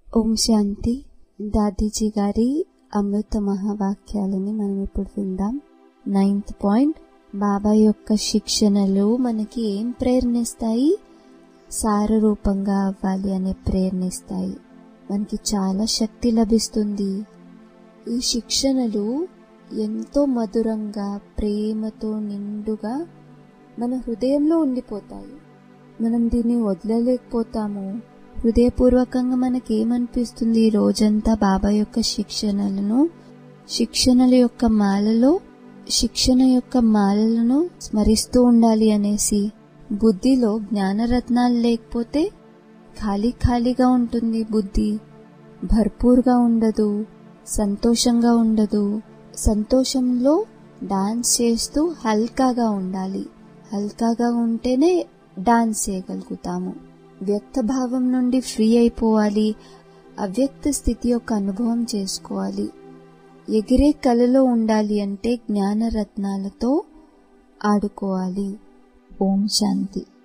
ఓం శాంతి దాదీజీ గారి అమృత మహావాక్యాలని మనం ఇప్పుడు విందాం నైన్త్ పాయింట్ బాబా యొక్క శిక్షణలు మనకి ఏం ప్రేరణిస్తాయి సారరూపంగా అవ్వాలి అనే ప్రేరణిస్తాయి మనకి చాలా శక్తి లభిస్తుంది ఈ శిక్షణలు ఎంతో మధురంగా ప్రేమతో నిండుగా మన హృదయంలో ఉండిపోతాయి మనం దీన్ని వదలలేకపోతాము హృదయపూర్వకంగా మనకేమనిపిస్తుంది ఈ రోజంతా బాబా యొక్క శిక్షణలను శిక్షణల యొక్క మాలలో శిక్షణ యొక్క మాలలను స్మరిస్తూ ఉండాలి అనేసి బుద్ధిలో జ్ఞానరత్నాలు లేకపోతే ఖాళీ ఖాళీగా ఉంటుంది బుద్ధి భర్పూర్గా ఉండదు సంతోషంగా ఉండదు సంతోషంలో డాన్స్ చేస్తూ హల్కాగా ఉండాలి హల్కాగా ఉంటేనే డాన్స్ చేయగలుగుతాము వ్యక్త భావం నుండి ఫ్రీ అయిపోవాలి అవ్యక్త స్థితి యొక్క అనుభవం చేసుకోవాలి ఎగిరే కలలో ఉండాలి అంటే జ్ఞానరత్నాలతో ఆడుకోవాలి ఓం శాంతి